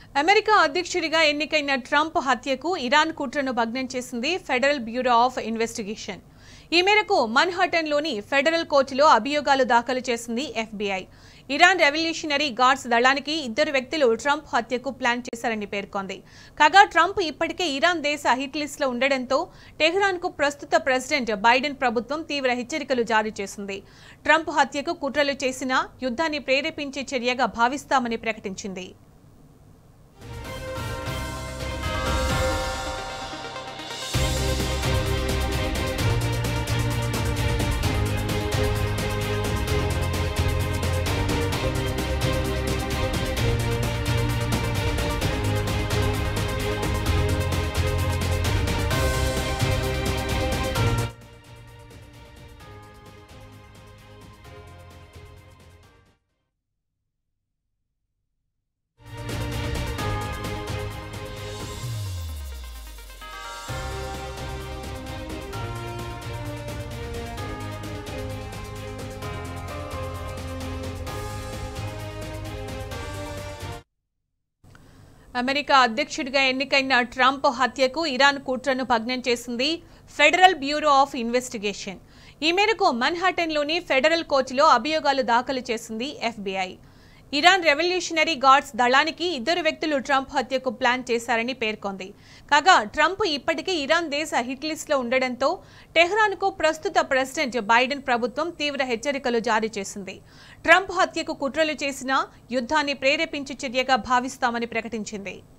America అధ్యక్షుడిగా ఎన్నికైన Trump హత్యకు ఇరాన్ కుట్రను భగ్నం చేసింది ఫెడరల్ బ్యూరో ఆఫ్ ఇన్వెస్టిగేషన్ ఈ మేరకు మన్హాటన్లోని ఫెడరల్ కోర్టులో అభియోగాలు దాఖలు చేసింది ఎఫ్బీఐ ఇరాన్ రెవల్యూషనరీ గార్డ్స్ దళానికి ఇద్దరు వ్యక్తులు ట్రంప్ హత్యకు ప్లాన్ చేశారని పేర్కొంది కాగా ట్రంప్ ఇప్పటికే ఇరాన్ దేశ హిట్ లిస్టులో ఉండడంతో టెహ్రాన్కు ప్రస్తుత ప్రెసిడెంట్ బైడెన్ ప్రభుత్వం తీవ్ర హెచ్చరికలు జారీ చేసింది ట్రంప్ హత్యకు కుట్రలు చేసిన యుద్ధాన్ని ప్రేరేపించే చర్యగా భావిస్తామని ప్రకటించింది అమెరికా అధ్యక్షుడిగా ఎన్నికైన ట్రంప్ హత్యకు ఇరాన్ కుట్రను భగ్నం చేసింది ఫెడరల్ బ్యూరో ఆఫ్ ఇన్వెస్టిగేషన్ ఈ మేరకు మన్హాటన్లోని ఫెడరల్ కోర్టులో అభియోగాలు దాఖలు చేసింది ఎఫ్బీఐ ఇరాన్ రెవల్యూషనరీ గార్డ్స్ దళానికి ఇద్దరు వ్యక్తులు ట్రంప్ హత్యకు ప్లాన్ చేశారని పేర్కొంది కాగా ట్రంప్ ఇప్పటికే ఇరాన్ దేశ హిట్ లిస్టులో ఉండడంతో టెహ్రాన్కు ప్రస్తుత ప్రెసిడెంట్ బైడెన్ ప్రభుత్వం తీవ్ర హెచ్చరికలు జారీ చేసింది ట్రంప్ హత్యకు కుట్రలు చేసిన యుద్ధాన్ని ప్రేరేపించే చర్యగా భావిస్తామని ప్రకటించింది